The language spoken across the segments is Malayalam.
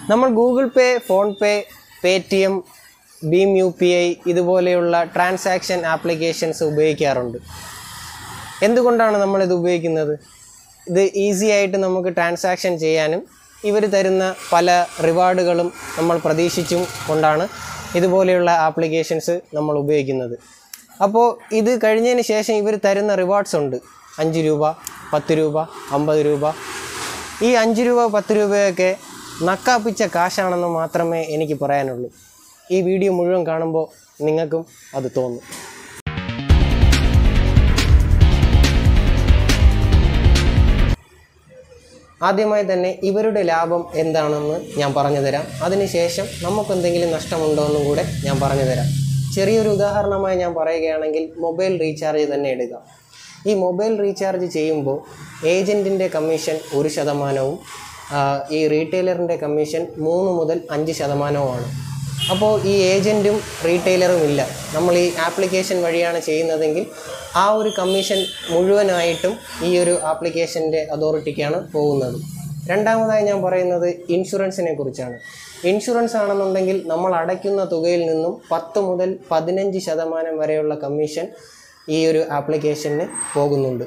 നമ്മൾ Google Pay PhonePe Paytm ഭീം യു പി ഐ ഇതുപോലെയുള്ള ട്രാൻസാക്ഷൻ ആപ്ലിക്കേഷൻസ് ഉപയോഗിക്കാറുണ്ട് എന്തുകൊണ്ടാണ് നമ്മളിത് ഉപയോഗിക്കുന്നത് ഇത് ഈസി ആയിട്ട് നമുക്ക് ട്രാൻസാക്ഷൻ ചെയ്യാനും ഇവർ തരുന്ന പല റിവാർഡുകളും നമ്മൾ പ്രതീക്ഷിച്ചും കൊണ്ടാണ് ഇതുപോലെയുള്ള ആപ്ലിക്കേഷൻസ് നമ്മൾ ഉപയോഗിക്കുന്നത് അപ്പോൾ ഇത് കഴിഞ്ഞതിന് ശേഷം ഇവർ തരുന്ന റിവാർഡ്സ് ഉണ്ട് അഞ്ച് രൂപ പത്ത് രൂപ അമ്പത് രൂപ ഈ അഞ്ച് രൂപ പത്ത് രൂപയൊക്കെ നക്കാപ്പിച്ച കാശാണെന്ന് മാത്രമേ എനിക്ക് പറയാനുള്ളൂ ഈ വീഡിയോ മുഴുവൻ കാണുമ്പോൾ നിങ്ങൾക്കും അത് തോന്നും ആദ്യമായി തന്നെ ഇവരുടെ ലാഭം എന്താണെന്ന് ഞാൻ പറഞ്ഞു തരാം അതിനുശേഷം നമുക്ക് എന്തെങ്കിലും നഷ്ടമുണ്ടോ എന്നും കൂടെ ഞാൻ പറഞ്ഞു തരാം ചെറിയൊരു ഉദാഹരണമായി ഞാൻ പറയുകയാണെങ്കിൽ മൊബൈൽ റീചാർജ് തന്നെ എടുക്കാം ഈ മൊബൈൽ റീചാർജ് ചെയ്യുമ്പോൾ ഏജൻറ്റിൻ്റെ കമ്മീഷൻ ഒരു ശതമാനവും ആ, ഈ റീറ്റെയിലറിൻ്റെ കമ്മീഷൻ മൂന്ന് മുതൽ അഞ്ച് ശതമാനവുമാണ് അപ്പോൾ ഈ ഏജൻറ്റും റീറ്റെയിലറും ഇല്ല നമ്മൾ ഈ ആപ്ലിക്കേഷൻ വഴിയാണ് ചെയ്യുന്നതെങ്കിൽ ആ ഒരു കമ്മീഷൻ മുഴുവനായിട്ടും ഈ ഒരു ആപ്ലിക്കേഷൻ്റെ അതോറിറ്റിക്കാണ് പോകുന്നത് രണ്ടാമതായി ഞാൻ പറയുന്നത് ഇൻഷുറൻസിനെ കുറിച്ചാണ് ഇൻഷുറൻസ് ആണെന്നുണ്ടെങ്കിൽ നമ്മൾ അടയ്ക്കുന്ന തുകയിൽ നിന്നും പത്ത് മുതൽ പതിനഞ്ച് ശതമാനം വരെയുള്ള കമ്മീഷൻ ഈ ഒരു ആപ്ലിക്കേഷന് പോകുന്നുണ്ട്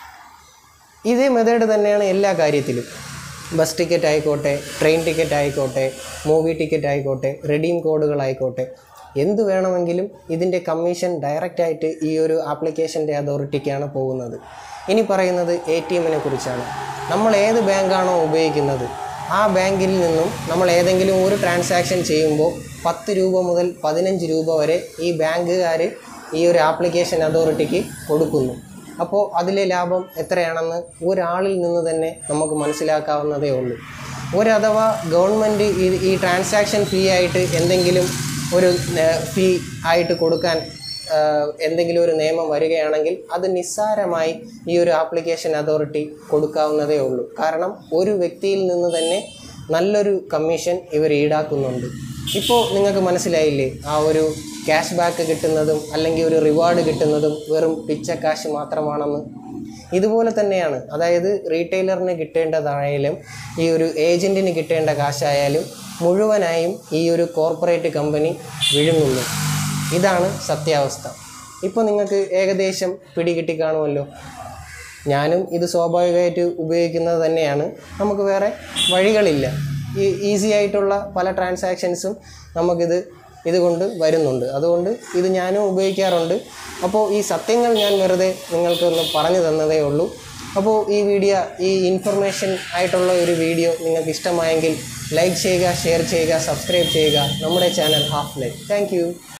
ഇതേ മെത്തേഡ് തന്നെയാണ് എല്ലാ കാര്യത്തിലും ബസ് ടിക്കറ്റ് ആയിക്കോട്ടെ ട്രെയിൻ ടിക്കറ്റ് ആയിക്കോട്ടെ മൂവി ടിക്കറ്റ് ആയിക്കോട്ടെ റെഡീം കോഡുകളായിക്കോട്ടെ എന്ത് വേണമെങ്കിലും ഇതിൻ്റെ കമ്മീഷൻ ഡയറക്റ്റായിട്ട് ഈ ഒരു ആപ്ലിക്കേഷൻ്റെ അതോറിറ്റിക്കാണ് പോകുന്നത് ഇനി പറയുന്നത് എ ടി എമ്മിനെ കുറിച്ചാണ് നമ്മൾ ഏത് ബാങ്കാണോ ഉപയോഗിക്കുന്നത് ആ ബാങ്കിൽ നിന്നും നമ്മൾ ഏതെങ്കിലും ഒരു ട്രാൻസാക്ഷൻ ചെയ്യുമ്പോൾ പത്ത് രൂപ മുതൽ പതിനഞ്ച് രൂപ വരെ ഈ ബാങ്കുകാർ ഈ ഒരു ആപ്ലിക്കേഷൻ അതോറിറ്റിക്ക് കൊടുക്കുന്നു അപ്പോൾ അതിലെ ലാഭം എത്രയാണെന്ന് ഒരാളിൽ നിന്ന് തന്നെ നമുക്ക് മനസ്സിലാക്കാവുന്നതേ ഉള്ളൂ ഒരു അഥവാ ഗവൺമെൻറ് ഈ ഈ ട്രാൻസാക്ഷൻ ഫീ ആയിട്ട് എന്തെങ്കിലും ഒരു ഫീ ആയിട്ട് കൊടുക്കാൻ ആ, എന്തെങ്കിലും ഒരു നിയമം വരികയാണെങ്കിൽ അത് നിസ്സാരമായി ഈ ഒരു ആപ്ലിക്കേഷൻ അതോറിറ്റി കൊടുക്കാവുന്നതേ ഉള്ളൂ കാരണം ഒരു വ്യക്തിയിൽ നിന്ന് തന്നെ നല്ലൊരു കമ്മീഷൻ ഇവർ ഈടാക്കുന്നുണ്ട് ഇപ്പോൾ നിങ്ങൾക്ക് മനസ്സിലായില്ലേ ആ ഒരു ക്യാഷ് ബാക്ക് കിട്ടുന്നതും അല്ലെങ്കിൽ ഒരു റിവാർഡ് കിട്ടുന്നതും വെറും പിച്ചക്കാശ് മാത്രമാണെന്ന് ഇതുപോലെ തന്നെയാണ് അതായത് റീറ്റെയിലറിന് കിട്ടേണ്ടതായാലും ഈ ഒരു ഏജൻറ്റിന് കിട്ടേണ്ട കാശായാലും മുഴുവനായും ഈ ഒരു കോർപ്പറേറ്റ് കമ്പനി വിഴുങ്ങുന്നു ഇതാണ് സത്യാവസ്ഥ ഇപ്പോൾ നിങ്ങൾക്ക് ഏകദേശം പിടികിട്ടി കാണുമല്ലോ ഞാനും ഇത് സ്വാഭാവികമായിട്ട് ഉപയോഗിക്കുന്നത് തന്നെയാണ് നമുക്ക് വേറെ വഴികളില്ല ഈ ഈസി ആയിട്ടുള്ള പല ട്രാൻസാക്ഷൻസും നമുക്കിത് ഇതുകൊണ്ട് വരുന്നുണ്ട് അതുകൊണ്ട് ഇത് ഞാനും ഉപയോഗിക്കാറുണ്ട് അപ്പോൾ ഈ സത്യങ്ങൾ ഞാൻ വെറുതെ നിങ്ങൾക്കൊന്ന് പറഞ്ഞു തന്നതേ ഉള്ളൂ അപ്പോൾ ഈ വീഡിയോ ഈ ഇൻഫർമേഷൻ ആയിട്ടുള്ള ഒരു വീഡിയോ നിങ്ങൾക്ക് ഇഷ്ടമായെങ്കിൽ ലൈക്ക് ചെയ്യുക ഷെയർ ചെയ്യുക സബ്സ്ക്രൈബ് ചെയ്യുക നമ്മുടെ ചാനൽ ഹാഫ് ലൈഫ് താങ്ക്